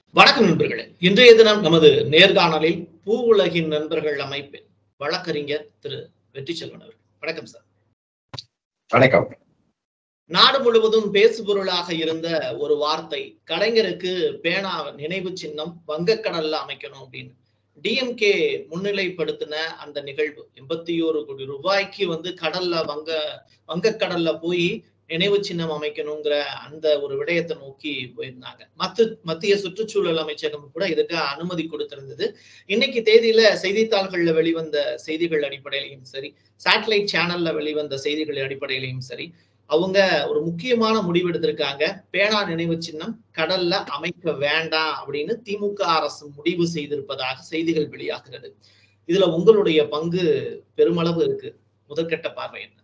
வணக்கம் நண்பர்களே இன்றைய தினம் நமது நேர்காணலில் பூ உலகின் நண்பர்கள் அமைப்பின் வழக்கறிஞர் திரு வெற்றி செல்வன் அவர்கள் வணக்கம் சார் வணக்கம் நாடு முழுவதும் பேசுபொருளாக இருந்த ஒரு வார்த்தை கலைஞருக்கு பேனா நினைவு சின்னம் வங்கக்கடல்ல அமைக்கணும் அப்படின்னு டிஎம்கே முன்னிலைப்படுத்தின அந்த நிகழ்வு எண்பத்தி ஒரு கோடி ரூபாய்க்கு வந்து கடல்ல வங்க வங்கக்கடல்ல போய் நினைவு சின்னம் அமைக்கணுங்கிற அந்த ஒரு விடயத்தை நோக்கி போயிருந்தாங்க மத்து மத்திய சுற்றுச்சூழல் அமைச்சகம் கூட இதுக்கு அனுமதி கொடுத்திருந்தது இன்னைக்கு தேதியில செய்தித்தாள்கள்ல வெளிவந்த செய்திகள் அடிப்படையிலையும் சரி சேட்டலைட் சேனல்ல வெளிவந்த செய்திகள் அடிப்படையிலையும் சரி அவங்க ஒரு முக்கியமான முடிவு எடுத்திருக்காங்க பேனா நினைவு சின்னம் கடல்ல அமைக்க வேண்டாம் அப்படின்னு திமுக அரசு முடிவு செய்திருப்பதாக செய்திகள் வெளியாகிறது இதுல உங்களுடைய பங்கு பெருமளவு இருக்கு முதற்கட்ட பார்வை என்ன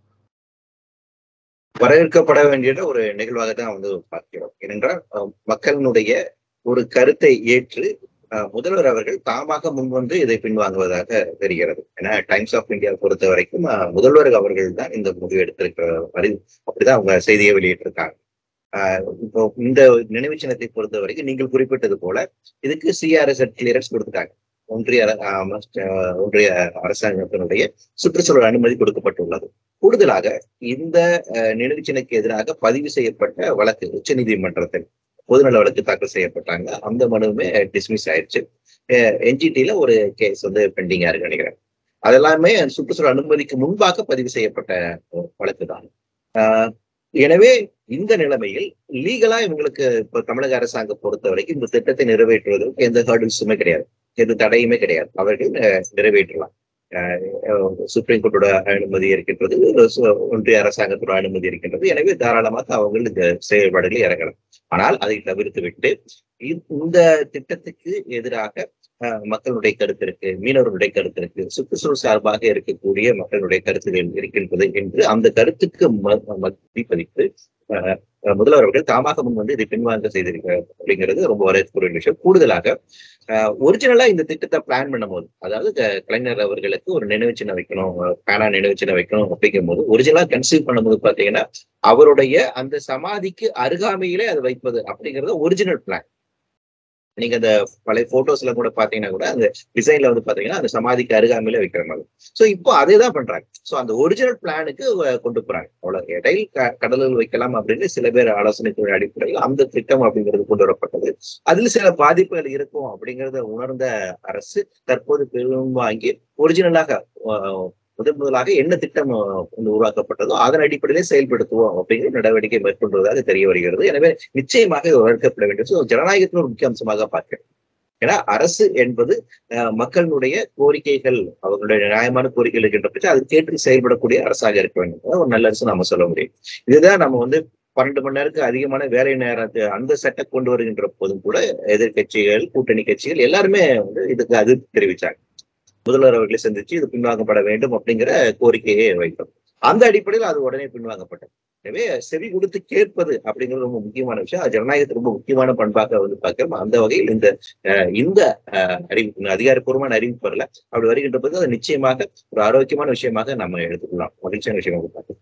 வரவேற்கப்பட வேண்டிய ஒரு நிகழ்வாக தான் வந்து பார்க்கிறோம் ஏனென்றால் அஹ், மக்களினுடைய ஒரு கருத்தை ஏற்று அஹ், முதல்வர் அவர்கள் தாமாக முன்வந்து இதை பின்வாங்குவதாக தெரிகிறது ஏன்னா டைம்ஸ் ஆஃப் இந்தியா பொறுத்த வரைக்கும் அஹ், முதல்வர் அவர்கள் தான் இந்த முடிவு எடுத்திருக்கிற மாதிரி அப்படிதான் அவங்க செய்தியை வெளியிட்டிருக்காங்க ஆஹ் இப்போ இந்த நினைவு சின்னத்தை பொறுத்த வரைக்கும் நீங்கள் குறிப்பிட்டது போல இதுக்கு சிஆர்எஸ் கிளியரன்ஸ் கொடுத்துட்டாங்க ஒன்றிய அர- ஆஹ் ஆஹ் ஒன்றிய அரசாங்கத்தினுடைய சுற்றுச்சூழல் அனுமதி கொடுக்கப்பட்டுள்ளது கூடுதலாக இந்த அஹ், நினைவு சின்னக்கு எதிராக பதிவு செய்யப்பட்ட வழக்கு உச்சநீதிமன்றத்தில் பொதுநல வழக்கு தாக்கல் செய்யப்பட்டாங்க அந்த மனுவுமே டிஸ்மிஸ் ஆயிடுச்சு என்ஜிடில ஒரு கேஸ் வந்து பெண்டிங்கா இருக்கு நினைக்கிறேன் அதெல்லாமே சுற்றுச்சூழல் அனுமதிக்கு முன்பாக பதிவு செய்யப்பட்ட வழக்கு தான் ஆஹ், எனவே இந்த நிலைமையில் லீகலா இவங்களுக்கு இப்ப தமிழக அரசாங்கம் பொறுத்த வரைக்கும் இந்த திட்டத்தை நிறைவேற்றுவதற்கு எந்த ஹர்டில்ஸுமே கிடையாது எந்த தடையுமே கிடையாது அவர்கள் அஹ், நிறைவேற்றலாம் அஹ், அஹ், சுப்ரீம் கோர்ட்டோட அனுமதி இருக்கின்றது சு- ஒன்றிய அரசாங்கத்தோட அனுமதி இருக்கின்றது எனவே தாராளமாக அவங்க இந்த செயல்பாடுகளில் இறங்கலாம் ஆனால் அதை தவிர்த்து விட்டு இ- இந்த திட்டத்துக்கு எதிராக அஹ், மக்களுடைய கருத்து இருக்கு மீனவர்களுடைய கருத்து இருக்கு சுற்றுச்சூழல் சார்பாக இருக்கக்கூடிய மக்களுடைய கருத்துகள் இருக்கின்றது என்று அந்த கருத்துக்கு ம- மதிப்பளித்து அஹ், முதல்வர் அவர்கள் தாமாக முன் வந்து இதை பின்வாங்க செய்திருக்கிறார் அப்படிங்கிறது ரொம்ப வரவேற்கக்கூடிய விஷயம் கூடுதலாக ஒரிஜினலா இந்த திட்டத்தை பிளான் பண்ணும்போது அதாவது க- கலைஞர் அவர்களுக்கு ஒரு நினைவு சின்னம் வைக்கணும் பேனா நினைவு சின்னம் வைக்கணும் அப்படிங்கும் போது ஒரிஜினலா கன்சீவ் பண்ணும்போது பாத்தீங்கன்னா அவருடைய அந்த சமாதிக்கு அருகாமையிலே அதை வைப்பது அப்படிங்கிறது ஒரிஜினல் பிளான் நீங்க அந்த பழைய போட்டோஸ்ல கூட பாத்தீங்கன்னா கூட அந்த டிசைன்ல வந்து பாத்தீங்கன்னா அந்த சமாதிக்கு அருகாமையில வைக்கிற மாதிரி சோ இப்போ அதே தான் பண்றாங்க சோ அந்த ஒரிஜினல் பிளானுக்கு கொண்டு போறாங்க அவ்வளவு இடையில் க- கடலில் வைக்கலாம் அப்படின்னு சில பேர் ஆலோசனைக்கு அடிப்படையில் அந்த திட்டம் அப்படிங்கிறது கொண்டு வரப்பட்டது அதில் சில பாதிப்புகள் இருக்கும் அப்படிங்கறத உணர்ந்த அரசு தற்போது பெரும் வாங்கி ஒரிஜினலாக அஹ், முதன் முதலாக என்ன திட்டம் அஹ், வந்து உருவாக்கப்பட்டதோ அதன் அடிப்படையிலே செயல்படுத்துவோம் அப்படிங்கிற நடவடிக்கை மேற்கொள்வதாக தெரிய வருகிறது எனவே நிச்சயமாக இது வளர்க்கப்பட வேண்டும் So, ஜனநாயகத்தின் ஒரு முக்கிய அம்சமாக பார்க்கிறேன் ஏன்னா அரசு என்பது அஹ், மக்களுடைய கோரிக்கைகள் அவர்களுடைய நியாயமான கோரிக்கைகள் இருக்கின்ற பட்சம் அதுக்கு ஏற்று செயல்படக்கூடிய அரசாக இருக்க வேண்டும் அதான் ஒரு நல்ல அரசு நாம சொல்ல முடியும் இதுதான் நம்ம வந்து பன்னெண்டு மணி நேரத்துக்கு அதிகமான வேலை நேரத்தை அந்த சட்டம் கொண்டு வருகின்ற போதும் கூட எதிர்க்கட்சிகள் கூட்டணி கட்சிகள் எல்லாருமே வந்து இதுக்கு அது தெரிவிச்சாங்க முதல்வர் அவர்களை சந்திச்சு இது பின்வாங்கப்பட வேண்டும் அப்படிங்கிற கோரிக்கையை வைத்தோம் அந்த அடிப்படையில் அது உடனே பின்வாங்கப்பட்டது எனவே செவி கொடுத்து கேட்பது அப்படிங்கிறது ரொம்ப முக்கியமான விஷயம் அது ஜனநாயகத்துக்கு ரொம்ப முக்கியமான பண்பாக வந்து பார்க்கிறோம் அந்த வகையில் இந்த அஹ், இந்த அஹ், அறிவிப்பு அதிகாரப்பூர்வமான அறிவிப்பு வரல அப்படி வருகின்ற போது அது நிச்சயமாக ஒரு ஆரோக்கியமான விஷயமாக நம்ம எடுத்துக்கலாம் மகிழ்ச்சியான விஷயமாக பார்க்கலாம்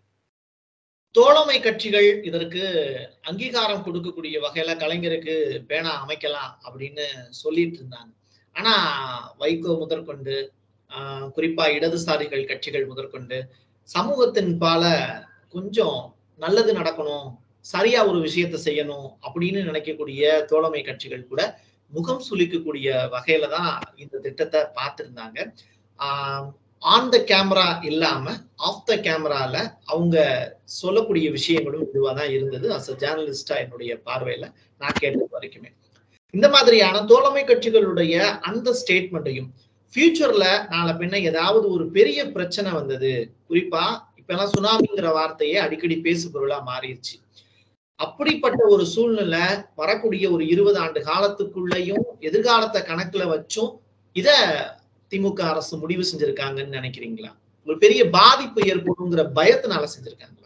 தோழமை கட்சிகள் இதற்கு அங்கீகாரம் கொடுக்கக்கூடிய வகையில கலைஞருக்கு பேனா அமைக்கலாம் அப்படின்னு சொல்லிட்டு இருந்தாங்க ஆனா வைகோ முதற்கொண்டு ஆஹ் குறிப்பா இடதுசாரிகள் கட்சிகள் முதற்கொண்டு சமூகத்தின் பால கொஞ்சம் நல்லது நடக்கணும் சரியா ஒரு விஷயத்தை செய்யணும் அப்படின்னு நினைக்கக்கூடிய தோழமை கட்சிகள் கூட முகம் சுளிக்கக்கூடிய வகையில தான் இந்த திட்டத்தை பார்த்திருந்தாங்க ஆஹ் ஆன் த கேமரா இல்லாம ஆஃப் த கேமரால அவங்க சொல்லக்கூடிய விஷயங்களும் இதுவா தான் இருந்தது அஸ் அ ஜேர்னலிஸ்டா என்னுடைய பார்வையில நான் கேட்டது வரைக்குமே இந்த மாதிரியான தோழமை கட்சிகளுடைய அந்த ஸ்டேட்மெண்ட்டையும் ஃபியூச்சர்ல நாளை பின்ன ஏதாவது ஒரு பெரிய பிரச்சனை வந்தது குறிப்பா இப்ப எல்லாம் சுனாமிங்கிற வார்த்தையே அடிக்கடி பேசு பொருளா மாறிடுச்சு அப்படிப்பட்ட ஒரு சூழ்நிலை வரக்கூடிய ஒரு இருபது ஆண்டு காலத்துக்குள்ளேயும் எதிர்காலத்தை கணக்குல வச்சும் இத திமுக அரசு முடிவு செஞ்சிருக்காங்கன்னு நினைக்கிறீங்களா ஒரு பெரிய பாதிப்பு ஏற்படுங்கிற பயத்தினால செஞ்சிருக்காங்களா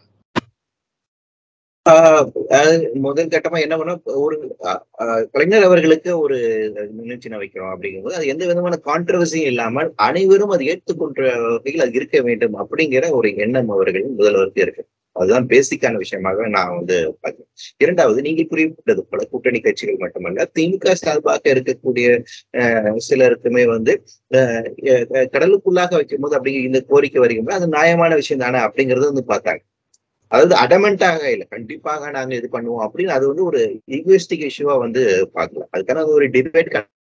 ஆஹ் அஹ் முதல் கட்டமா என்ன பண்ணா ஒரு அஹ், அஹ், கலைஞர் அவர்களுக்கு ஒரு நினைச்சின வைக்கிறோம் அப்படிங்கும்போது அது எந்த விதமான கான்ட்ரவர்சியும் இல்லாமல் அனைவரும் அதை ஏற்றுக்கொண்ட வகையில் அது இருக்க வேண்டும் அப்படிங்கிற ஒரு எண்ணம் அவர்களின் முதல்வருக்கு இருக்கு அதுதான் பேசிக்கான விஷயமாக நான் வந்து பார்க்கிறேன் இரண்டாவது நீங்க குறிப்பிட்டது போல கூட்டணி கட்சிகள் மட்டுமல்ல திமுக சார்பாக இருக்கக்கூடிய சிலருக்குமே வந்து கடலுக்குள்ளாக வைக்கும் போது அப்படி இந்த கோரிக்கை வருகின்ற அது நியாயமான விஷயம் தானே அப்படிங்கறது வந்து பார்த்தாங்க அதாவது அடமெண்டாக இல்லை கண்டிப்பாக நாங்க இது பண்ணுவோம் அப்படின்னு அது வந்து ஒரு ஈகோயிஸ்டிக் இஷ்யூவா வந்து பார்க்கலாம் அதுக்கான ஒரு டிபேட்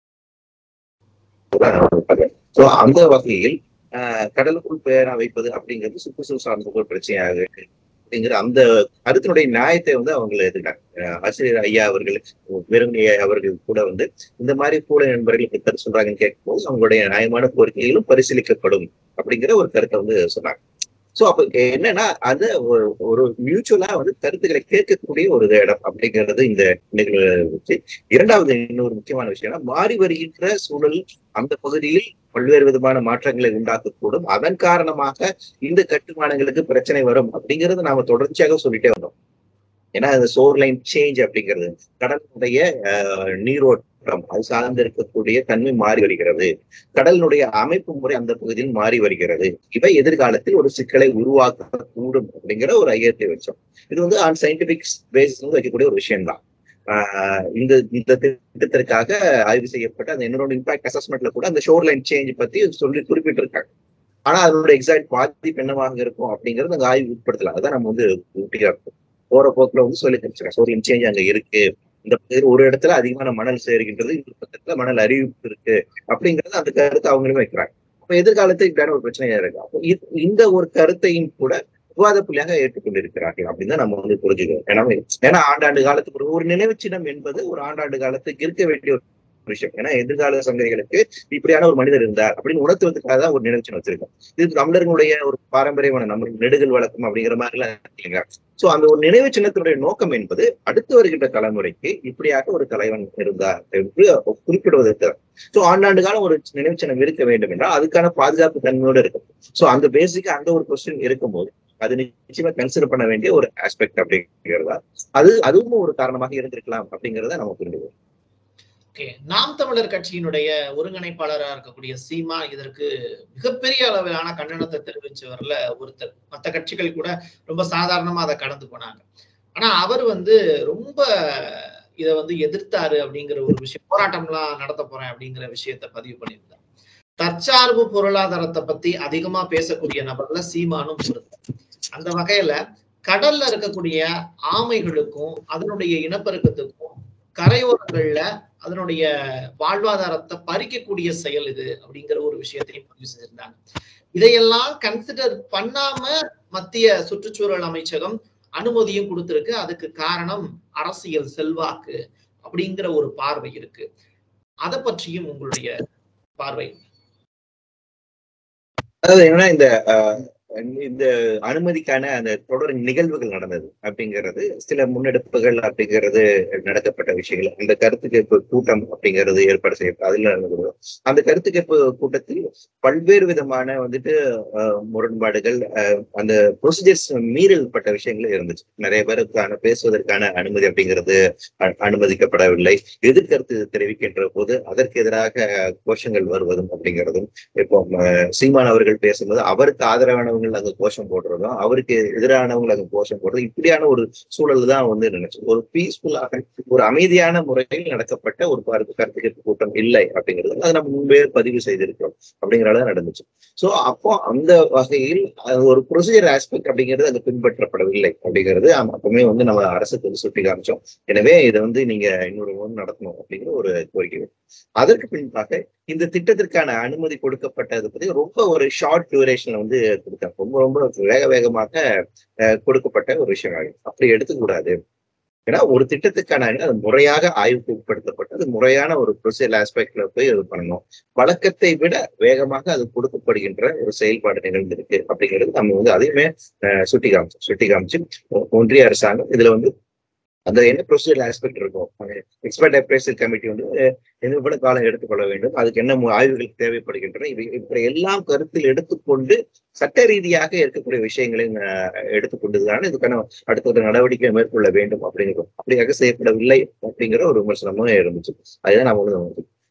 ஸோ அந்த வகையில் கடலுக்குள் பேரா வைப்பது அப்படிங்கிறது சுற்றுச்சூழல் சார்ந்த ஒரு பிரச்சனையாக அப்படிங்கிற அந்த கருத்தினுடைய நியாயத்தை வந்து அவங்க எதிர்க்காங்க ஆசிரியர் ஐயா அவர்கள் வெறுமணி அவர்கள் கூட வந்து இந்த மாதிரி கூட நண்பர்கள் கருத்து சொல்றாங்கன்னு கேட்கும்போது அவங்களுடைய நியாயமான கோரிக்கைகளும் பரிசீலிக்கப்படும் அப்படிங்கிற ஒரு கருத்தை வந்து சொன்னாங்க சோ அப்ப என்னன்னா அது ஒரு மியூச்சுவலா வந்து கருத்துக்களை கேட்கக்கூடிய ஒரு இடம் அப்படிங்கிறது இந்த நிகழ்வு வச்சு இரண்டாவது இன்னொரு முக்கியமான விஷயம்னா மாறி வருகின்ற சூழல் அந்த பகுதியில் பல்வேறு விதமான மாற்றங்களை உண்டாக்கக்கூடும் அதன் காரணமாக இந்த கட்டுமானங்களுக்கு பிரச்சனை வரும் அப்படிங்கறத நாம தொடர்ச்சியாக சொல்லிட்டே வந்தோம் ஏன்னா அந்த சோர் லைன் சேஞ்ச் அப்படிங்கிறது கடலுடைய நீரோட்டம் அது சார்ந்து இருக்கக்கூடிய தன்மை மாறி வருகிறது கடலினுடைய அமைப்பு முறை அந்த பகுதியில் மாறி வருகிறது இவை எதிர்காலத்தில் ஒரு சிக்கலை உருவாக்கக்கூடும் அப்படிங்கிற ஒரு ஐயத்தை வச்சோம் இது வந்து ஆன் சயின்டிபிக் பேசிஸ் வைக்கக்கூடிய ஒரு விஷயம் தான் இந்த இந்த திட்டத்திற்காக ஆய்வு செய்யப்பட்ட அந்த என்னோட இம்பாக்ட் அசஸ்மெண்ட்ல கூட அந்த ஷோர் லைன் சேஞ்ச் பத்தி சொல்லி குறிப்பிட்டிருக்காங்க ஆனா அதோட எக்ஸாக்ட் பாதிப்பு என்னவாக இருக்கும் அப்படிங்கறது அங்க ஆய்வு உட்படுத்தலாம் அதான் நம்ம வந்து ஊட்டியா இருக்கும் போற போக்குல வந்து சொல்லி தெரிஞ்சுக்கலாம் ஷோர் லைன் சேஞ்ச் அங்க இருக்கு இந்த பகுதியில் ஒரு இடத்துல அதிகமான மணல் சேர்கின்றது இந்த பக்கத்துல மணல் அறிவிப்பு இருக்கு அப்படிங்கறது அந்த கருத்தை அவங்களுமே வைக்கிறாங்க அப்ப எதிர்காலத்துக்கு இப்படியான ஒரு பிரச்சனையா இருக்கு அப்போ இந்த ஒரு கருத்தையும் கூட விவாத புள்ளியாக ஏற்றுக்கொண்டிருக்கிறார்கள் அப்படின்னு தான் நம்ம வந்து புரிஞ்சுக்கிறோம் ஏன்னா ஏன்னா ஆண்டாண்டு காலத்துக்கு ஒரு நினைவு சின்னம் என்பது ஒரு ஆண்டாண்டு காலத்துக்கு இருக்க வேண்டிய ஒரு விஷயம் ஏன்னா எதிர்கால சங்கதிகளுக்கு இப்படியான ஒரு மனிதர் இருந்தார் அப்படின்னு உணர்த்துவதற்காக தான் ஒரு நினைவு சின்னம் வச்சிருக்கோம் இது தமிழர்களுடைய ஒரு பாரம்பரியமான நம்ம நெடுகள் வழக்கம் அப்படிங்கிற மாதிரி எல்லாம் இல்லைங்க சோ அந்த ஒரு நினைவு சின்னத்தினுடைய நோக்கம் என்பது அடுத்து வருகின்ற தலைமுறைக்கு இப்படியாக ஒரு தலைவன் இருந்தார் என்று குறிப்பிடுவதற்கு சோ ஆண்டாண்டு காலம் ஒரு நினைவு சின்னம் இருக்க வேண்டும் என்றால் அதுக்கான பாதுகாப்பு தன்மையோடு இருக்கும் சோ அந்த பேசிக்கா அந்த ஒரு கொஸ்டின் இருக்கும்போது அது நிச்சயமா கன்சிடர் பண்ண வேண்டிய ஒரு ஆஸ்பெக்ட் அப்படிங்கிறதா அது அதுவும் ஒரு காரணமாக இருந்திருக்கலாம் அப்படிங்கிறத நம்ம புரிஞ்சுக்கணும் ஓகே நாம் தமிழர் கட்சியினுடைய ஒருங்கிணைப்பாளராக இருக்கக்கூடிய சீமா இதற்கு மிகப்பெரிய அளவிலான கண்டனத்தை தெரிவிச்சவர்ல ஒருத்தர் மற்ற கட்சிகள் கூட ரொம்ப சாதாரணமா அதை கடந்து போனாங்க ஆனா அவர் வந்து ரொம்ப இதை வந்து எதிர்த்தாரு அப்படிங்கிற ஒரு விஷயம் போராட்டம்லாம் நடத்த போறேன் அப்படிங்கிற விஷயத்த பதிவு பண்ணியிருந்தார் தற்சார்பு பொருளாதாரத்தை பத்தி அதிகமா பேசக்கூடிய நபர்ல சீமானும் ஒருத்தர் அந்த வகையில கடல்ல இருக்கக்கூடிய ஆமைகளுக்கும் அதனுடைய இனப்பெருக்கத்துக்கும் கரையோரங்கள்ல அதனுடைய வாழ்வாதாரத்தை பறிக்கக்கூடிய செயல் இது அப்படிங்கிற ஒரு விஷயத்தையும் பதிவு செஞ்சிருந்தாங்க இதையெல்லாம் கன்சிடர் பண்ணாம மத்திய சுற்றுச்சூழல் அமைச்சகம் அனுமதியும் கொடுத்திருக்கு அதுக்கு காரணம் அரசியல் செல்வாக்கு அப்படிங்கிற ஒரு பார்வை இருக்கு அதை பற்றியும் உங்களுடைய பார்வை அதாவது என்னன்னா இந்த இந்த அனுமதிக்கான அந்த தொடர் நிகழ்வுகள் நடந்தது அப்படிங்கிறது சில முன்னெடுப்புகள் அப்படிங்கிறது நடத்தப்பட்ட விஷயங்கள் அந்த கருத்து கேட்பு கூட்டம் அப்படிங்கிறது ஏற்பாடு செய்யப்பட்ட அதுல நடந்தது அந்த கருத்து கேட்பு கூட்டத்தில் பல்வேறு விதமான வந்துட்டு முரண்பாடுகள் அந்த ப்ரொசீஜர்ஸ் மீறல் பட்ட விஷயங்கள் இருந்துச்சு நிறைய பேருக்கான பேசுவதற்கான அனுமதி அப்படிங்கிறது அனுமதிக்கப்படவில்லை எதிர்கருத்து தெரிவிக்கின்ற போது அதற்கு எதிராக கோஷங்கள் வருவதும் அப்படிங்கிறதும் இப்போ சீமான் அவர்கள் பேசும்போது அவருக்கு ஆதரவான ஆதரவானவங்க அங்க கோஷம் போடுறதும் அவருக்கு எதிரானவங்க அங்க கோஷம் போடுறதும் இப்படியான ஒரு சூழல் தான் வந்து நினைச்சு ஒரு பீஸ்ஃபுல்லாக ஒரு அமைதியான முறையில் நடக்கப்பட்ட ஒரு கருத்து கருத்து கேட்பு கூட்டம் இல்லை அப்படிங்கிறது அதை நம்ம முன்பே பதிவு செய்திருக்கிறோம் அப்படிங்கிறத நடந்துச்சு சோ அப்போ அந்த வகையில் ஒரு ப்ரொசீஜர் ஆஸ்பெக்ட் அப்படிங்கிறது அங்க பின்பற்றப்படவில்லை அப்படிங்கிறது அப்பவுமே வந்து நம்ம அரசுக்கு வந்து சுட்டி காமிச்சோம் எனவே இதை வந்து நீங்க இன்னொரு ஒன்று நடத்தணும் அப்படிங்கிற ஒரு கோரிக்கை அதற்கு பின்பாக இந்த திட்டத்திற்கான அனுமதி கொடுக்கப்பட்டது பத்தி ரொம்ப ஒரு ஷார்ட் டியூரேஷன்ல வந்து கொடுத்தாங்க ரொம்ப ரொம்ப வேக வேகமாக கொடுக்கப்பட்ட ஒரு விஷயம் ஆகும் அப்படி எடுத்துக்கூடாது ஏன்னா ஒரு திட்டத்துக்கான அது முறையாக ஆய்வுக்கு உட்படுத்தப்பட்டு அது முறையான ஒரு ப்ரொசீஜர் ஆஸ்பெக்ட்ல போய் இது பண்ணணும் வழக்கத்தை விட வேகமாக அது கொடுக்கப்படுகின்ற ஒரு செயல்பாடு நிகழ்ந்திருக்கு அப்படிங்கிறது நம்ம வந்து அதையுமே சுட்டி காமிச்சோம் சுட்டி காமிச்சு ஒன்றிய அரசாங்கம் இதுல வந்து அந்த என்ன ப்ரொசீஜர் ஆஸ்பெக்ட் இருக்கும் எக்ஸ்பர்ட் அப்ரைசல் கமிட்டி வந்து எவ்வளவு காலம் எடுத்துக்கொள்ள வேண்டும் அதுக்கு என்ன ஆய்வுகள் தேவைப்படுகின்றன இவை இப்படி எல்லாம் கருத்தில் எடுத்துக்கொண்டு சட்ட ரீதியாக இருக்கக்கூடிய விஷயங்களை எடுத்துக்கொண்டுதான் இதுக்கான அடுத்த நடவடிக்கை மேற்கொள்ள வேண்டும் அப்படிங்கிறோம் அப்படியாக செய்யப்படவில்லை அப்படிங்கிற ஒரு விமர்சனமும் இருந்துச்சு அதுதான் நம்ம வந்து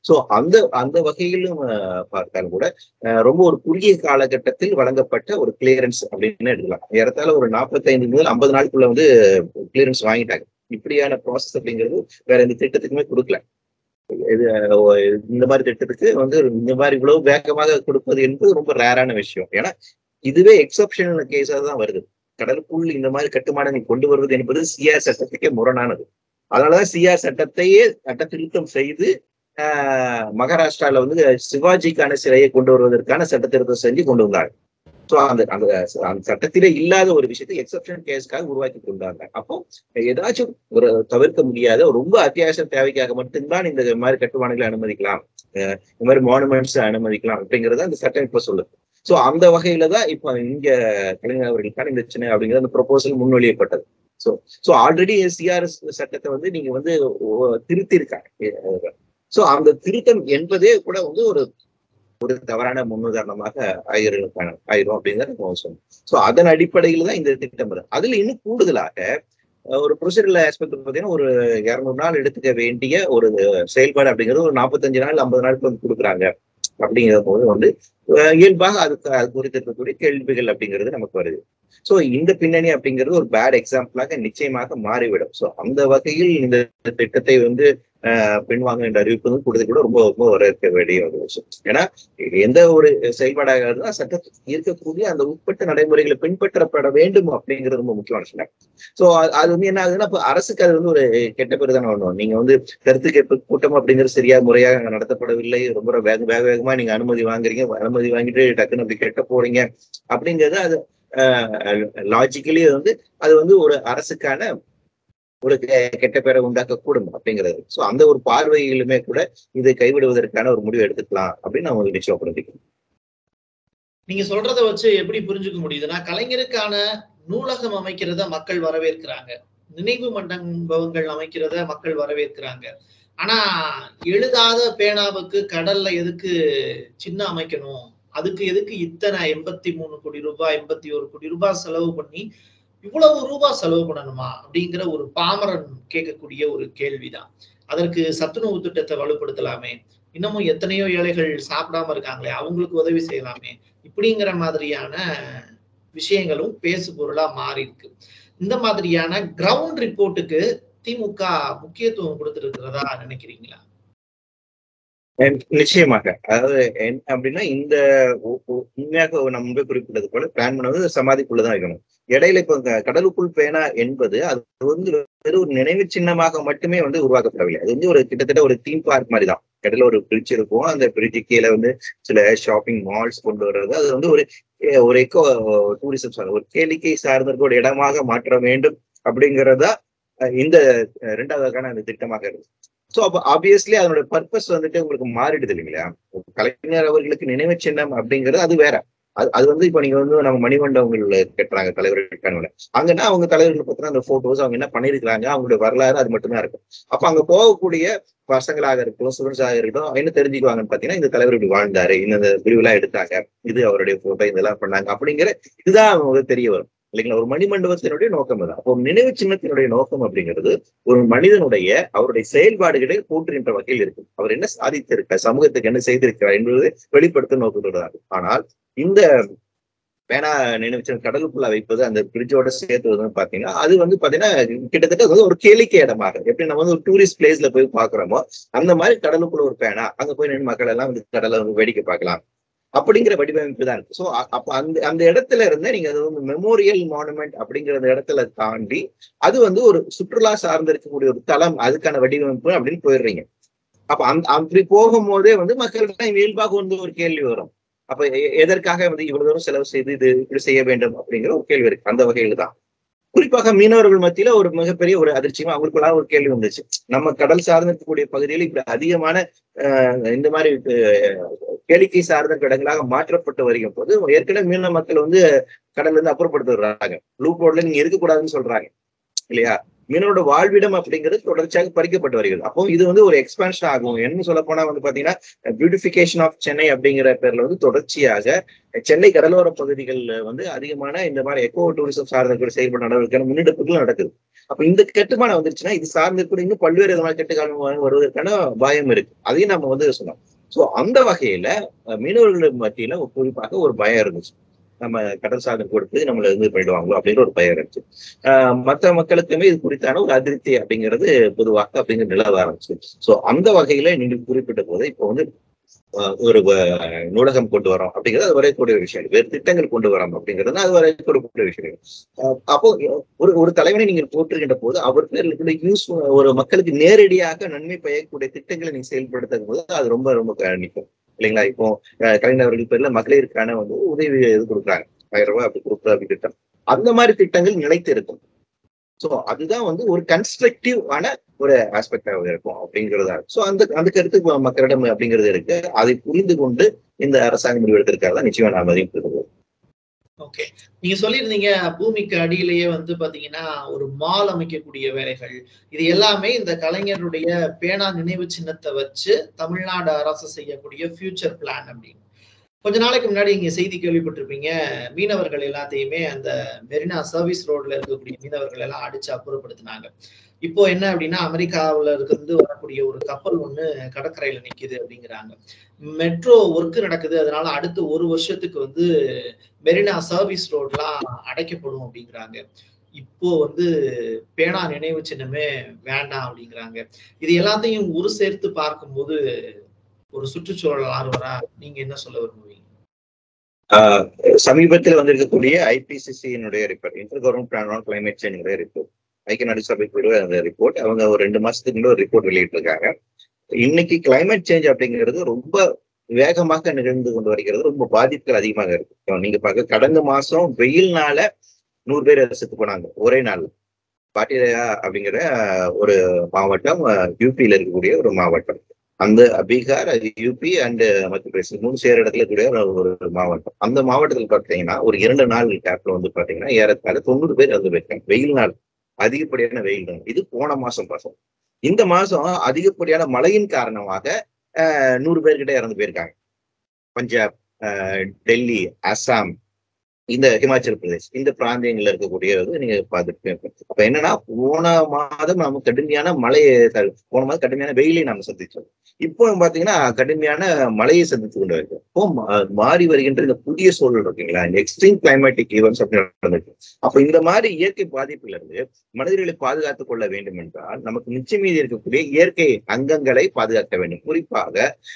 சோ அந்த அந்த வகையிலும் அஹ், பார்த்தாலும் கூட அஹ், ரொம்ப ஒரு குறுகிய காலகட்டத்தில் வழங்கப்பட்ட ஒரு கிளியரன்ஸ் அப்படின்னு எடுக்கலாம் ஏறத்தாழ ஒரு நாற்பத்தைந்து முதல் ஐம்பது நாளுக்குள்ள வந்து கிளியரன்ஸ் வாங்கிட்டாங்க இப்படியான ப்ராசஸ் அப்படிங்கிறது வேற எந்த திட்டத்துக்குமே கொடுக்கல இது அஹ், இந்த மாதிரி திட்டத்துக்கு வந்து இந்த மாதிரி இவ்வளவு வேகமாக கொடுப்பது என்பது ரொம்ப ரேரான விஷயம் ஏன்னா இதுவே எக்ஸப்ஷனல் கேஸா தான் வருது கடலுக்குள் இந்த மாதிரி கட்டுமானங்கள் கொண்டு வருவது என்பது சிஆர் சட்டத்துக்கே முரணானது அதனாலதான் சிஆர் சட்டத்தையே சட்ட திருத்தம் செய்து ஆஹ், மகாராஷ்டிரால வந்து சிவாஜிக்கான சிலையை கொண்டு வருவதற்கான சட்ட திருத்தம் செஞ்சு கொண்டு வந்தாங்க ஸோ அந்த அந்த அந்த சட்டத்திலே இல்லாத ஒரு விஷயத்தை எக்ஸப்ஷன் கேஸ்க்காக உருவாக்கி கொண்டாங்க அப்போ ஏதாச்சும் ஒரு தவிர்க்க முடியாத ரொம்ப அத்தியாவசிய தேவைக்காக மட்டும்தான் இந்த மாதிரி கட்டுமானங்களை அனுமதிக்கலாம் அஹ் இந்த மாதிரி மானுமெண்ட்ஸ் அனுமதிக்கலாம் அப்படிங்கறத அந்த சட்டம் இப்ப சொல்லுது சோ அந்த வகையில தான் இப்ப இங்க கலைஞர் அவர்களுக்கான இந்த சின்ன அப்படிங்கிற அந்த ப்ரொபோசல் முன்மொழியப்பட்டது சோ சோ ஆல்ரெடி சிஆர்எஸ் சட்டத்தை வந்து நீங்க வந்து திருத்திருக்காங்க சோ அந்த திருத்தம் என்பதே கூட வந்து ஒரு ஒரு தவறான முன்னுதாரணமாக ஆயிரம் ஆயிரும் அப்படிங்கிறத நம்ம சொல்லணும் சோ அதன் அடிப்படையில் தான் இந்த திட்டம் வருது அதுல இன்னும் கூடுதலாக அஹ், ஒரு ப்ரொசீஜரல் ஆஸ்பெக்ட் பார்த்தீங்கன்னா ஒரு இருநூறு நாள் எடுத்துக்க வேண்டிய ஒரு செயல்பாடு அப்படிங்கிறது ஒரு நாற்பத்தஞ்சு நாள் ஐம்பது நாளுக்கு வந்து கொடுக்குறாங்க அப்படிங்கிற போது வந்து அஹ், இயல்பாக அதுக்கு அது குறித்து இருக்கக்கூடிய கேள்விகள் அப்படிங்கிறது நமக்கு வருது சோ இந்த பின்னணி அப்படிங்கிறது ஒரு பேட் எக்ஸாம்பிளாக நிச்சயமாக மாறிவிடும் சோ அந்த வகையில் இந்த திட்டத்தை வந்து அஹ், பின்வாங்க என்று அறிவிப்பது கூடுதல் கூட ரொம்ப ரொம்ப வரவேற்க வேண்டிய ஒரு விஷயம் ஏன்னா எந்த ஒரு செயல்பாடாக இருந்தா சட்டத்தில் இருக்கக்கூடிய அந்த உட்பட்ட நடைமுறைகளை பின்பற்றப்பட வேண்டும் அப்படிங்கிறது ரொம்ப முக்கியமான விஷயம் சோ அது வந்து என்ன ஆகுதுன்னா இப்ப அரசுக்கு அது வந்து ஒரு கெட்ட பேர் தானே வரணும் நீங்க வந்து கருத்து கேட்பு கூட்டம் அப்படிங்கிறது சரியா முறையாக அங்க நடத்தப்படவில்லை ரொம்ப வேக வேக வேகமா நீங்க அனுமதி வாங்குறீங்க அனுமதி வாங்கிட்டு டக்குன்னு அப்படி கெட்ட போறீங்க அப்படிங்கிறது அது லாஜிக்கலி வந்து அது வந்து ஒரு அரசுக்கான ஒரு கெ- கெட்ட பேரை உண்டாக்கக்கூடும் அப்படிங்கிறது சோ அந்த ஒரு பார்வையிலுமே கூட இதை கைவிடுவதற்கான ஒரு முடிவு எடுத்துக்கலாம் அப்படின்னு அவங்க நிச்சயப்படுத்திக்கணும் நீங்க சொல்றத வச்சு எப்படி புரிஞ்சுக்க முடியுதுன்னா கலைஞருக்கான நூலகம் அமைக்கிறத மக்கள் வரவேற்கிறாங்க நினைவு மண்டபங்கள் அமைக்கிறத மக்கள் வரவேற்கிறாங்க ஆனா எழுதாத பேனாவுக்கு கடல்ல எதுக்கு சின்ன அமைக்கணும் அதுக்கு எதுக்கு இத்தனை எண்பத்தி மூணு கோடி ரூபாய் எண்பத்தி ஒரு கோடி ரூபாய் செலவு பண்ணி இவ்வளவு ரூபாய் செலவு பண்ணணுமா அப்படிங்கிற ஒரு பாமரன் கேட்கக்கூடிய ஒரு கேள்விதான் அதற்கு சத்துணவு திட்டத்தை வலுப்படுத்தலாமே இன்னமும் எத்தனையோ ஏழைகள் சாப்பிடாம இருக்காங்களே அவங்களுக்கு உதவி செய்யலாமே இப்படிங்கிற மாதிரியான விஷயங்களும் பேசு பொருளா மாறி இருக்கு இந்த மாதிரியான கிரவுண்ட் ரிப்போர்ட்டுக்கு திமுக முக்கியத்துவம் கொடுத்திருக்கிறதா நினைக்கிறீங்களா And நிச்சயமாக அதாவது என்ன அப்படின்னா இந்த ஒ- ஒ- உண்மையாக நம்ம முன்பே குறிப்பிட்டது போல பிளான் பண்ணது சமாதிக்குள்ளதான் இருக்கணும் இடையில இப்ப இந்த கடலுக்குள் பேனா என்பது அது வந்து வெறும் ஒரு நினைவு சின்னமாக மட்டுமே வந்து உருவாக்கப்படவில்லை அது வந்து ஒரு கிட்டத்தட்ட ஒரு தீம் பார்க் மாதிரி தான் கடல்ல ஒரு பிரிட்ஜ் இருக்கும் அந்த பிரிட்ஜு கீழே வந்து சில ஷாப்பிங் மால்ஸ் கொண்டு வர்றது அது வந்து ஒரு அஹ், ஒரு எக்கோ டூரிசம் ஒரு கேளிக்கை சார்ந்த ஒரு இடமாக மாற்ற வேண்டும் அப்படிங்கறதா அஹ், இந்த அஹ், இரண்டாவதுக்கான அந்த திட்டமாக இருக்கு சோ அப்ப ஆப்வியஸ்லி அதனோட பர்பஸ் வந்துட்டு உங்களுக்கு மாறிடுது இல்லைங்களா கலைஞர் அவர்களுக்கு நினைவு சின்னம் அப்படிங்கிறது அது வேற அது அது வந்து இப்ப நீங்க வந்து நம்ம மணிமண்டபங்கள் கட்டுறாங்க தலைவர்கள் கனவுல அங்கன்னா அவங்க தலைவர்கள் பத்தின அந்த போட்டோஸ் அவங்க என்ன பண்ணிருக்காங்க அவங்களுடைய வரலாறு அது மட்டும்தான் இருக்கும் அப்ப அங்க போகக்கூடிய பசங்களாக இருக்கட்டும் ஸ்டூடெண்ட்ஸாக இருக்கட்டும் என்ன தெரிஞ்சுக்குவாங்கன்னு பாத்தீங்கன்னா இந்த தலைவர் இப்படி வாழ்ந்தாரு இந்த பிரிவுலாம் எடுத்தாங்க இது அவருடைய போட்டோ இதெல்லாம் பண்ணாங்க அப்படிங்கிற இதுதான் அவங்களுக்கு தெரிய வரும் இல்லைங்களா ஒரு மணிமண்டபத்தினுடைய நோக்கம் தான் அப்போ நினைவு சின்னத்தினுடைய நோக்கம் அப்படிங்கிறது ஒரு மனிதனுடைய அவருடைய செயல்பாடுகளை போற்றுகின்ற வகையில் இருக்கும் அவர் என்ன சாதித்திருக்கார் சமூகத்துக்கு என்ன செய்திருக்கிறார் என்பதை வெளிப்படுத்த நோக்கத்தோடு ஆனால் இந்த பேனா நினைவுச்சின்னம் கடலுக்குள்ள வைப்பது அந்த பிரிட்ஜோட சேர்த்துவதுன்னு பாத்தீங்கன்னா அது வந்து பாத்தீங்கன்னா கிட்டத்தட்ட அது வந்து ஒரு கேளிக்கை இடமாக எப்படி நம்ம வந்து ஒரு டூரிஸ்ட் பிளேஸ்ல போய் பாக்குறோமோ அந்த மாதிரி கடலுக்குள்ள ஒரு பேனா அங்க போய் நின்று மக்கள் எல்லாம் வந்து கடலை வந்து வேடிக்கை பார்க்கலாம் அப்படிங்கிற வடிவமைப்பு தான் இருக்கு ஸோ அப்ப அந்த அந்த இடத்துல இருந்து நீங்க அது வந்து மெமோரியல் மானுமெண்ட் அப்படிங்கிற அந்த இடத்துல தாண்டி அது வந்து ஒரு சுற்றுலா சார்ந்து இருக்கக்கூடிய ஒரு தளம் அதுக்கான வடிவமைப்பு அப்படின்னு போயிடுறீங்க அப்ப அந்த அப்படி போகும்போதே வந்து மக்களுக்கு இயல்பாக வந்து ஒரு கேள்வி வரும் அப்ப எ- எதற்காக வந்து இவ்வளவு தூரம் செலவு செய்து இது இப்படி செய்ய வேண்டும் அப்படிங்கிற ஒரு கேள்வி இருக்கு அந்த வகையில தான் குறிப்பாக மீனவர்கள் மத்தியில ஒரு மிகப்பெரிய ஒரு அதிர்ச்சியும் அவங்களுக்குள்ள ஒரு கேள்வி வந்துச்சு நம்ம கடல் சார்ந்து இருக்கக்கூடிய பகுதியில் இப்படி அதிகமான அஹ், இந்த மாதிரி அஹ், கேளிக்கை சார்ந்த இடங்களாக மாற்றப்பட்டு வருகிற போது ஏற்கனவே மீனவ மக்கள் வந்து கடல்ல இருந்து அப்புறப்படுத்தி விடுறாங்க ப்ளூ போர்ட்ல நீங்க இருக்கக்கூடாதுன்னு சொல்றாங்க இல்லையா மீனவரோட வாழ்விடம் அப்படிங்கிறது தொடர்ச்சியாக பறிக்கப்பட்டு வருகிறது அப்போ இது வந்து ஒரு எக்ஸ்பான்ஷன் ஆகும் என்ன சொல்ல போனா வந்து பாத்தீங்கன்னா பியூட்டிபிகேஷன் ஆஃப் சென்னை அப்படிங்கிற பேர்ல வந்து தொடர்ச்சியாக சென்னை கடலோர பகுதிகளில் வந்து அதிகமான இந்த மாதிரி எக்கோ டூரிசம் சார்ந்த செயல்பட நடவடிக்கையான முன்னெடுப்புகள் நடக்குது அப்ப இந்த கட்டுமானம் வந்துருச்சுன்னா இது சார்ந்து கூட இன்னும் பல்வேறு விதமான கட்டுக்காலம் வருவதற்கான பயம் இருக்கு அதையும் நம்ம வந்து சொன்னோம் சோ அந்த வகையில மீனவர்கள் மத்தியில குறிப்பாக ஒரு பயம் இருந்துச்சு நம்ம கடல் சாதனம் கொடுத்து நம்மள இது பண்ணிடுவாங்களோ அப்படிங்கிற ஒரு பயம் இருந்துச்சு ஆஹ் மற்ற மக்களுக்குமே இது குறித்தான ஒரு அதிருப்தி அப்படிங்கிறது பொதுவாக அப்படிங்கிற நிலவ ஆரம்பிச்சு சோ அந்த வகையில நீங்கள் குறிப்பிட்ட போது இப்போ வந்து ஒரு நூலகம் கொண்டு வரோம் அப்படிங்கிறது அது வரையக்கூடிய விஷயம் வேறு திட்டங்கள் கொண்டு வரோம் அப்படிங்கிறது அது வரையக்கூடிய விஷயம் அப்போ ஒரு ஒரு தலைவனை நீங்கள் போற்றுகின்ற போது அவர் பேர்ல யூஸ் ஒரு மக்களுக்கு நேரடியாக நன்மை பயக்கக்கூடிய திட்டங்களை நீங்க செயல்படுத்தும் போது அது ரொம்ப ரொம்ப நிற்கும் இல்லைங்களா இப்போ கலைஞர்கள் பேர்ல மகளிருக்கான வந்து உதவி இது கொடுக்குறாங்க ஆயிரம் ரூபாய் அப்படி கொடுக்குற அப்படி திட்டம் அந்த மாதிரி திட்டங்கள் நிலைத்து இருக்கும் சோ அதுதான் வந்து ஒரு கன்ஸ்ட்ரக்டிவ் ஆன ஒரு ஆஸ்பெக்டாக இருக்கும் அப்படிங்கிறதா சோ அந்த அந்த கருத்து மக்களிடம் அப்படிங்கிறது இருக்கு அதை புரிந்து கொண்டு இந்த அரசாங்கம் முடிவு எடுத்திருக்காரு நிச்சயமா நான் மதிப்பு ஓகே நீங்க சொல்லியிருந்தீங்க பூமிக்கு அடியிலேயே வந்து பாத்தீங்கன்னா ஒரு மால் அமைக்கக்கூடிய வேலைகள் இது எல்லாமே இந்த கலைஞருடைய பேனா நினைவு சின்னத்தை வச்சு தமிழ்நாடு அரசு செய்யக்கூடிய ஃபியூச்சர் பிளான் அப்படின்னு கொஞ்ச நாளைக்கு முன்னாடி இங்க செய்தி கேள்விப்பட்டிருப்பீங்க மீனவர்கள் எல்லாத்தையுமே அந்த மெரினா சர்வீஸ் ரோட்ல இருக்கக்கூடிய மீனவர்கள் எல்லாம் அடிச்சு அப்புறப்படுத்தினாங்க இப்போ என்ன அப்படின்னா அமெரிக்காவுல இருந்து வரக்கூடிய ஒரு கப்பல் ஒண்ணு கடற்கரையில நிக்குது அப்படிங்கிறாங்க மெட்ரோ ஒர்க் நடக்குது அதனால அடுத்த ஒரு வருஷத்துக்கு வந்து மெரினா சர்வீஸ் ரோட்லாம் அடைக்கப்படும் அப்படிங்கிறாங்க இப்போ வந்து பேனா நினைவு சின்னமே வேண்டாம் அப்படிங்கிறாங்க இது எல்லாத்தையும் ஒரு சேர்த்து பார்க்கும்போது ஒரு சுற்றுச்சூழல் ஆர்வரா நீங்க என்ன சொல்ல விரும்புவீங்க சமீபத்தில் வந்திருக்கக்கூடிய ஐபிசிசியினுடைய report inter government plan on climate change report ஐக்கிய நாடு சபை அந்த ரிப்போர்ட் அவங்க ஒரு ரெண்டு மாசத்துக்கு முன்னாடி ஒரு ரிப்போர்ட் வெளியிட்டிருக்காங்க இன்னைக்கு கிளைமேட் சேஞ்ச் அப்படிங்கிறது ரொம்ப வேகமாக நிகழ்ந்து கொண்டு வருகிறது ரொம்ப பாதிப்புகள் அதிகமாக இருக்கு நீங்க பார்க்க கடந்த மாசம் வெயில்னால நூறு பேர் செத்து போனாங்க ஒரே நாள் பாட்டியா அப்படிங்கிற ஒரு மாவட்டம் யூபியில இருக்கக்கூடிய ஒரு மாவட்டம் அந்த பீகார் யூபி அண்ட் மத்திய பிரதேசம் மூணு சேர இடத்துல கூடிய ஒரு மாவட்டம் அந்த மாவட்டத்தில் பார்த்தீங்கன்னா ஒரு இரண்டு நாள் கேப்ல வந்து பாத்தீங்கன்னா ஏறத்தாழ தொண்ணூறு பேர் இறந்து போயிருக்காங்க வெயில் நாள் அதிகப்படியான வெயில் தான் இது போன மாசம் பாசம் இந்த மாசம் அதிகப்படியான மழையின் காரணமாக நூறு பேர்கிட்ட இறந்து போயிருக்காங்க பஞ்சாப் டெல்லி அஸ்ஸாம் இந்த ஹிமாச்சல் பிரதேஷ் இந்த பிராந்தியங்கள்ல இருக்கக்கூடியது நீங்க பார்த்துட்டு அப்ப என்னன்னா போன மாதம் நம்ம கடுமையான மழையை போன மாதம் கடுமையான வெயிலை நாம சந்திச்சோம் இப்போ பாத்தீங்கன்னா கடுமையான மழையை சந்தித்து கொண்டு இருக்கோம் இப்போ மாறி வருகின்ற இந்த புதிய சூழல் இருக்குங்களா இந்த எக்ஸ்ட்ரீம் கிளைமேட்டிக் ஈவெண்ட்ஸ் அப்படின்னு நடந்துருக்கு அப்ப இந்த மாதிரி இயற்கை பாதிப்புல இருந்து மனிதர்களை பாதுகாத்துக் கொள்ள வேண்டும் என்றால் நமக்கு மிச்சம் மீதி இருக்கக்கூடிய இயற்கை அங்கங்களை பாதுகாக்க வேண்டும் குறிப்பாக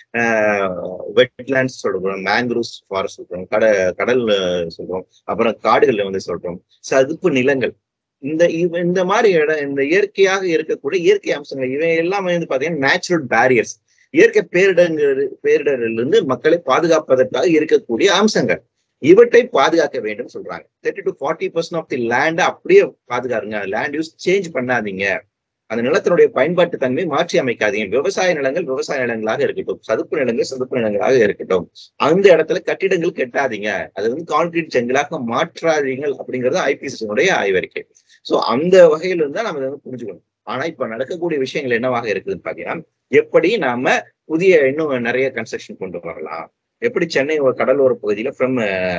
வெட்லேண்ட்ஸ் சொல்றோம் மேங்க்ரூவ்ஸ் ஃபாரஸ்ட் சொல்றோம் கட கடல் சொல்றோம் அப்புறம் காடுகள்ல வந்து சொல்றோம் சதுப்பு நிலங்கள் இந்த இந்த மாதிரி இடம் இந்த இயற்கையாக இருக்கக்கூடிய இயற்கை அம்சங்கள் இவை எல்லாமே வந்து பாத்தீங்கன்னா நேச்சுரல் பேரியர்ஸ் இயற்கை பேரிடங்கள் பேரிடரில் இருந்து மக்களை பாதுகாப்பதற்காக இருக்கக்கூடிய அம்சங்கள் இவற்றை பாதுகாக்க வேண்டும் சொல்றாங்க thirty to forty percent of the லேண்டை அப்படியே பாதுகாருங்க லேண்ட் யூஸ் சேஞ்ச் பண்ணாதீங்க அந்த நிலத்தினுடைய பயன்பாட்டு தன்மை மாற்றி அமைக்காதீங்க விவசாய நிலங்கள் விவசாய நிலங்களாக இருக்கட்டும் சதுப்பு நிலங்கள் சதுப்பு நிலங்களாக இருக்கட்டும் அந்த இடத்துல கட்டிடங்கள் கட்டாதீங்க அது வந்து கான்கிரீட் செங்கலாக மாற்றாதீங்க அப்படிங்கிறது ஐபிசினுடைய ஆய்வறிக்கை சோ அந்த வகையில இருந்தா நம்ம வந்து புரிஞ்சுக்கணும் ஆனா இப்ப நடக்கக்கூடிய விஷயங்கள் என்னவாக இருக்குதுன்னு பாத்தீங்கன்னா எப்படி நாம புதிய இன்னும் நிறைய கன்ஸ்ட்ரக்ஷன் கொண்டு வரலாம் எப்படி சென்னை கடலோர பகுதியில ஃப்ரம்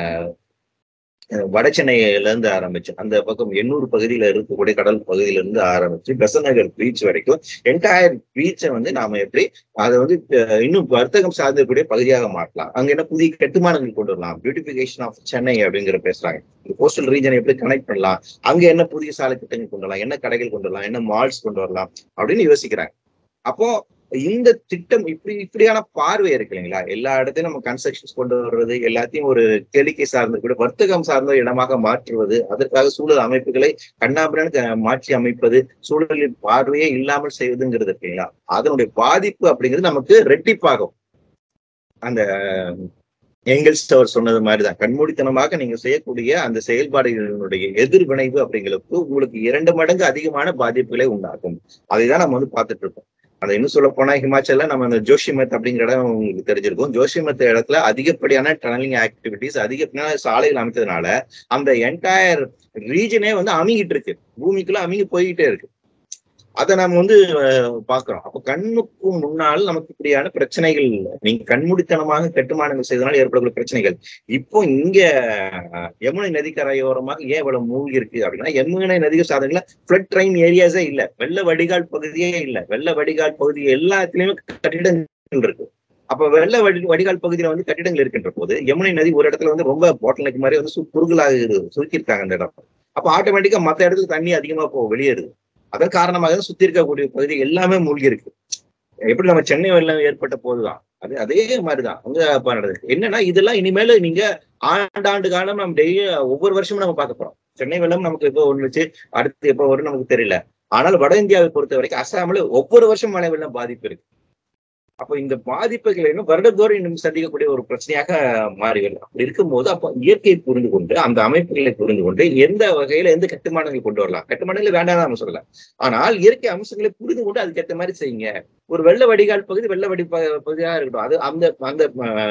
வட சென்னையில இருந்து ஆரம்பிச்சு அந்த பக்கம் எண்ணூறு பகுதியில இருக்கக்கூடிய கடல் பகுதியில இருந்து ஆரம்பிச்சு பெசநகர் பீச் வரைக்கும் என்டையர் பீச்சை வந்து நாம எப்படி அதை வந்து இன்னும் வர்த்தகம் சார்ந்தக்கூடிய பகுதியாக மாற்றலாம் அங்க என்ன புதிய கட்டுமானங்கள் கொண்டு வரலாம் பியூட்டிபிகேஷன் ஆஃப் சென்னை அப்படிங்கிற பேசுறாங்க இந்த கோஸ்டல் ரீஜனை எப்படி கனெக்ட் பண்ணலாம் அங்க என்ன புதிய சாலை திட்டங்கள் கொண்டு வரலாம் என்ன கடைகள் கொண்டு வரலாம் என்ன மால்ஸ் கொண்டு வரலாம் அப்படின்னு யோசிக்கிறாங்க அப்போ இந்த திட்டம் இப்படி இப்படியான பார்வை இருக்கு இல்லைங்களா எல்லா இடத்தையும் நம்ம கன்ஸ்ட்ரக்ஷன்ஸ் கொண்டு வர்றது எல்லாத்தையும் ஒரு கேளிக்கை சார்ந்த கூட வர்த்தகம் சார்ந்த இடமாக மாற்றுவது அதற்காக சூழல் அமைப்புகளை கண்ணாபிரன்னு மாற்றி அமைப்பது சூழலில் பார்வையே இல்லாமல் செய்வதுங்கிறது இருக்கு இல்லைங்களா அதனுடைய பாதிப்பு அப்படிங்கிறது நமக்கு ரெட்டிப்பாகும் அந்த எங்கல்ஸ் அவர் சொன்னது மாதிரிதான் கண்மூடித்தனமாக நீங்க செய்யக்கூடிய அந்த செயல்பாடுகளினுடைய எதிர்வினைவு அப்படிங்கிறது உங்களுக்கு இரண்டு மடங்கு அதிகமான பாதிப்புகளை உண்டாகும் அதை தான் நம்ம வந்து பார்த்துட்டு இருக்கோம் அதை இன்னும் சொல்ல போனா ஹிமாச்சல்ல நம்ம அந்த ஜோஷிமத் அப்படிங்கிற இடம் உங்களுக்கு தெரிஞ்சிருக்கும் ஜோஷிமத் இடத்துல அதிகப்படியான டனலிங் ஆக்டிவிட்டிஸ் அதிகப்படியான சாலைகள் அமைத்ததுனால அந்த என்டையர் ரீஜனே வந்து அமுங்கிட்டு இருக்கு பூமிக்குள்ள அமுங்கி போய்கிட்டே இருக்கு அதை நம்ம வந்து அஹ், பார்க்கிறோம் அப்ப கண்ணுக்கு முன்னால் நமக்கு இப்படியான பிரச்சனைகள் நீங்க கண்மூடித்தனமாக கட்டுமானங்கள் செய்தனால் ஏற்படக்கூடிய பிரச்சனைகள் இப்போ இங்க அஹ், யமுனை நதிக்கரையோரமாக ஏன் இவ்வளவு மூழ்கி இருக்கு அப்படின்னா யமுனை நதிக்கு சாதனைல ஃபிளட் ட்ரெயின் ஏரியாஸே இல்ல வெள்ள வடிகால் பகுதியே இல்ல வெள்ள வடிகால் பகுதி எல்லாத்துலயுமே கட்டிடங்கள் இருக்கு அப்ப வெள்ள வடி வடிகால் பகுதியில வந்து கட்டிடங்கள் இருக்கின்ற போது யமுனை நதி ஒரு இடத்துல வந்து ரொம்ப பாட்டில் மாதிரி வந்து சு- குறுகலாக சுருக்கியிருக்காங்க அந்த இடம் அப்ப ஆட்டோமேட்டிக்கா மத்த இடத்துக்கு தண்ணி அதிகமா போ வெளியேறுது அதன் காரணமாக தான் சுத்தி இருக்கக்கூடிய பகுதி எல்லாமே மூழ்கி இருக்கு எப்படி நம்ம சென்னை வெள்ளம் ஏற்பட்ட போதுதான் அது அதே மாதிரிதான் அங்க அப்ப நடக்குது என்னன்னா இதெல்லாம் இனிமேல நீங்க ஆண்டாண்டு காலம் நம்ம டெய்லி ஒவ்வொரு வருஷமும் நம்ம பார்க்க போறோம் சென்னை வெள்ளம் நமக்கு எப்போ ஒண்ணுச்சு அடுத்து எப்போ வரும் நமக்கு தெரியல ஆனால் வட இந்தியாவை பொறுத்த வரைக்கும் அசாமில் ஒவ்வொரு வருஷம் மழை வெள்ளம் பாதிப்பு இருக்கு அப்போ இந்த பாதிப்புகளை இன்னும் வருடந்தோறும் இன்னும் சந்திக்கக்கூடிய ஒரு பிரச்சனையாக மாறிவிடும் அப்படி இருக்கும்போது அப்போ இயற்கையை புரிந்து கொண்டு அந்த அமைப்புகளை புரிந்து கொண்டு எந்த வகையில எந்த கட்டுமானங்கள் கொண்டு வரலாம் கட்டுமானங்கள் வேண்டாம் நம்ம சொல்லலாம் ஆனால் இயற்கை அம்சங்களை புரிந்து கொண்டு அதுக்கேற்ற மாதிரி செய்யுங்க ஒரு வெள்ள வடிகால் பகுதி வெள்ள வடி ப- பகுதியா இருக்கட்டும் அது அந்த அந்த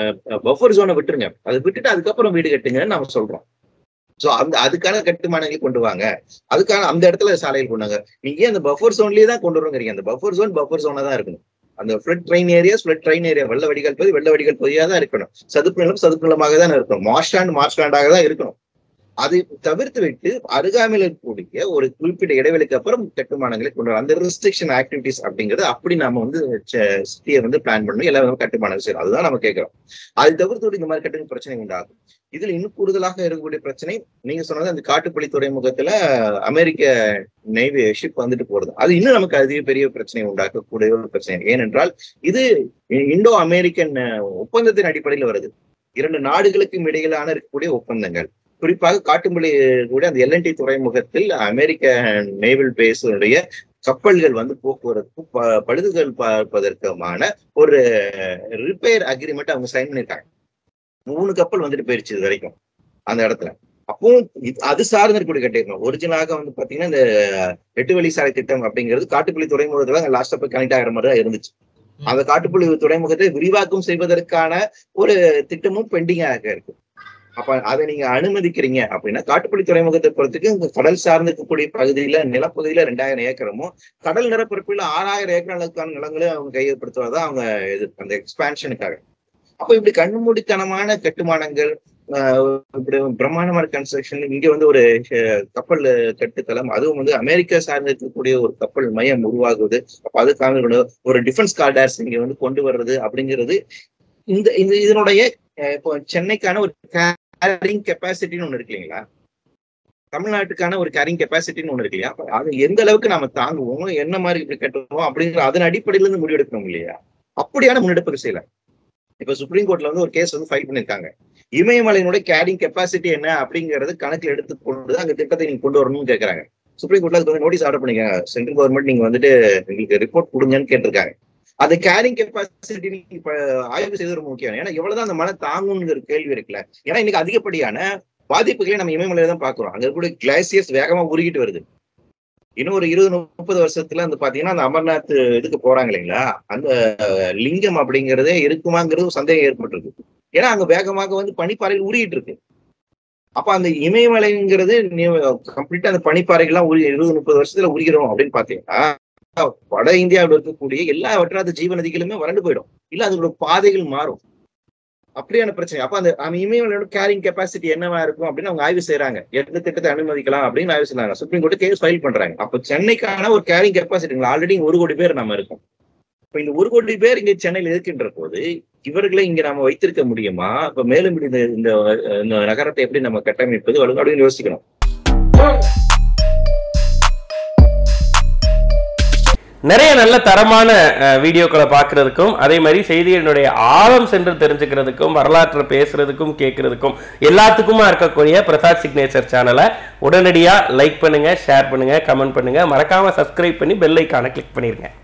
பஃபர் ஜோனை விட்டுருங்க அதை விட்டுட்டு அதுக்கப்புறம் வீடு கட்டுங்கன்னு நம்ம சொல்றோம் சோ அந்த அதுக்கான கட்டுமானங்களை கொண்டு வாங்க அதுக்கான அந்த இடத்துல சாலைகள் கொண்டாங்க நீங்க ஏன் அந்த பஃபர் ஜோன்லயே தான் கொண்டு வரீங்க அந்த பஃபர் ஜோன் பஃபர் ஜோனா தான் இருக்கணும் அந்த flood drain area flood drain area வெள்ள வடிகால் பகுதி வெள்ள வடிகால் பகுதியா தான் இருக்கணும் சதுப்பு நிலம் சதுப்பு நிலமாக தான் இருக்கணும் மார்ஷ்லாண்ட் மார்ஷ்லாண்டாக தான் இருக்கணும் அதை தவிர்த்து விட்டு அருகாமையில் இருக்கக்கூடிய ஒரு குறிப்பிட்ட இடைவெளிக்கு அப்புறம் கட்டுமானங்களை கொண்டு வரும் அந்த ரெஸ்ட்ரிக்ஷன் ஆக்டிவிட்டிஸ் அப்படிங்கிறது அப்படி நாம வந்து சிட்டியை வந்து பிளான் பண்ணி எல்லாரும் கட்டுமானம் செய்யணும் அதுதான் நம்ம கேட்கிறோம் அதை தவிர்த்து விட்டு இந்த மாதிரி கட்டுமான பிரச்சனை உண்டாகும் இதுல இன்னும் கூடுதலாக இருக்கக்கூடிய பிரச்சனை நீங்க சொன்னது அந்த காட்டுப்பள்ளி துறைமுகத்துல அமெரிக்க நெய்வி ஷிப் வந்துட்டு போறது அது இன்னும் நமக்கு அதிக பெரிய பிரச்சனை உண்டாக்கக்கூடிய ஒரு பிரச்சனை ஏனென்றால் இது இந்தோ அமெரிக்கன் ஒப்பந்தத்தின் அடிப்படையில் வருது இரண்டு நாடுகளுக்கும் இடையிலான இருக்கக்கூடிய ஒப்பந்தங்கள் குறிப்பாக காட்டுமல்லி கூட அந்த எல்என்டி துறைமுகத்தில் அமெரிக்க நேவல் பேஸுடைய கப்பல்கள் வந்து போக்குவரத்து ப- பழுதுகள் பார்ப்பதற்குமான ஒரு ரிப்பேர் அக்ரிமெண்ட் அவங்க சைன் பண்ணிருக்காங்க மூணு கப்பல் வந்துட்டு போயிருச்சு இது வரைக்கும் அந்த இடத்துல அப்போ இது- அது சார்ந்து இருக்கக்கூடிய கட்டிருக்கோம் ஒரிஜினலாக வந்து பாத்தீங்கன்னா இந்த எட்டு வழி சாலை திட்டம் அப்படிங்கிறது காட்டுப்பள்ளி துறைமுகத்துல லாஸ்ட் போய் கனெக்ட் ஆகிற மாதிரி தான் இருந்துச்சு அந்த காட்டுப்பள்ளி துறைமுகத்தை விரிவாக்கம் செய்வதற்கான ஒரு திட்டமும் பெண்டிங்காக இருக்கு அப்ப அதை நீங்க அனுமதிக்கிறீங்க அப்படின்னா காட்டுப்பள்ளி துறைமுகத்தை பொறுத்துக்கு இந்த கடல் சார்ந்து இருக்கக்கூடிய பகுதியில நிலப்பகுதியில ரெண்டாயிரம் ஏக்கரமும் கடல் நிலப்பரப்பில் ஆறாயிரம் ஏக்கர் அளவுக்கான நிலங்களை அவங்க கையப்படுத்துவதா அவங்க இது அந்த எக்ஸ்பான்ஷனுக்காக அப்ப இப்படி கண்மூடித்தனமான கட்டுமானங்கள் ஆஹ் இப்படி பிரம்மாண்டமான கன்ஸ்ட்ரக்ஷன் இங்க வந்து ஒரு அஹ், கப்பல் கட்டுத்தளம் அதுவும் வந்து அமெரிக்கா சார்ந்து இருக்கக்கூடிய ஒரு கப்பல் மையம் உருவாகுது அப்ப அதுக்கான ஒரு டிஃபென்ஸ் கார்டர்ஸ் இங்க வந்து கொண்டு வர்றது அப்படிங்கிறது இந்த இந்த இதனுடைய அஹ், இப்போ சென்னைக்கான ஒரு கேரிங் கெப்பாசிட்டின்னு ஒண்ணு இருக்கு இல்லைங்களா தமிழ்நாட்டுக்கான ஒரு கேரிங் கெப்பாசிட்டின்னு ஒண்ணு இருக்கு இல்லையா அப்ப அது எந்த அளவுக்கு நாம தாங்குவோம் என்ன மாதிரி இப்படி கட்டுவோம் அப்படிங்கிற அதன் அடிப்படையில இருந்து முடிவெடுக்கணும் இல்லையா அப்படியான முன்னெடுப்புகள் செய்யலாம் இப்ப சுப்ரீம் கோர்ட்ல வந்து ஒரு கேஸ் வந்து ஃபைல் பண்ணிருக்காங்க இமயமலையினுடைய கேரிங் கெப்பாசிட்டி என்ன அப்படிங்கறது கணக்கில் எடுத்து கொண்டு அந்த திட்டத்தை நீங்க கொண்டு வரணும்னு கேக்குறாங்க சுப்ரீம் கோர்ட்ல அதுக்கு வந்து நோட்டீஸ் ஆர்டர் பண்ணிருக்காங்க சென்ட்ரல் கவர்மெண்ட் நீங்க வந்துட்டு எங்களுக்கு ரிப்போர்ட் கொடுங்கன்னு கேட்டிருக்காங்க அது கேரிங் கெப்பாசிட்டி இப்ப ஆய்வு செய்வது ரொம்ப முக்கியம் ஏன்னா எவ்வளவுதான் அந்த மழை தாங்குங்கிற கேள்வி இருக்குல்ல ஏன்னா இன்னைக்கு அதிகப்படியான பாதிப்புகளை நம்ம இமயமலையில தான் பாக்குறோம் அங்க இருக்கக்கூடிய கிளாசியர்ஸ் வேகமா உருகிட்டு வருது இன்னும் ஒரு இருபது முப்பது வருஷத்துல வந்து பாத்தீங்கன்னா அந்த அமர்நாத் இதுக்கு போறாங்க இல்லைங்களா அந்த லிங்கம் அப்படிங்கறதே இருக்குமாங்கிறது ஒரு சந்தேகம் ஏற்பட்டிருக்கு ஏன்னா அங்க வேகமாக வந்து பனிப்பாறைகள் உருகிட்டு இருக்கு அப்ப அந்த இமயமலைங்கிறது கம்ப்ளீட்டா அந்த பனிப்பாறைகள்லாம் உரி இருபது முப்பது வருஷத்துல உருகிறோம் அப்படின்னு பாத்தீங்கன்னா வட இந்தியாவில் இருக்கக்கூடிய எல்லா வற்றாத ஜீவ நதிகளுமே வறண்டு போயிடும் இல்ல அதோட பாதைகள் மாறும் அப்படியான பிரச்சனை அப்ப அந்த அந்த இமயமலையோட கேரிங் கெப்பாசிட்டி என்னவா இருக்கும் அப்படின்னு அவங்க ஆய்வு செய்யறாங்க எந்த திட்டத்தை அனுமதிக்கலாம் அப்படின்னு ஆய்வு செய்யறாங்க சுப்ரீம் கோர்ட் கேஸ் ஃபைல் பண்றாங்க அப்ப சென்னைக்கான ஒரு கேரிங் கெப்பாசிட்டி ஆல்ரெடி ஒரு கோடி பேர் நம்ம இருக்கோம் இப்ப இந்த ஒரு கோடி பேர் இங்க சென்னையில் இருக்கின்ற போது இவர்களை இங்க நாம வைத்திருக்க முடியுமா இப்ப மேலும் இந்த இந்த இந்த நகரத்தை எப்படி நம்ம கட்டமைப்பது வழங்க அப்படின்னு யோசிக்கணும் நிறைய நல்ல தரமான அஹ், வீடியோக்களை பார்க்கறதுக்கும் அதே மாதிரி செய்திகளினுடைய ஆழம் சென்று தெரிஞ்சுக்கிறதுக்கும் வரலாற்றை பேசுறதுக்கும் கேட்கறதுக்கும் எல்லாத்துக்குமா இருக்கக்கூடிய பிரசாத் சிக்னேச்சர் சேனலை உடனடியாக லைக் பண்ணுங்க ஷேர் பண்ணுங்க கமெண்ட் பண்ணுங்க மறக்காம சப்ஸ்கிரைப் பண்ணி பெல் ஐக்கானை கிளிக் பண்ணிருங்க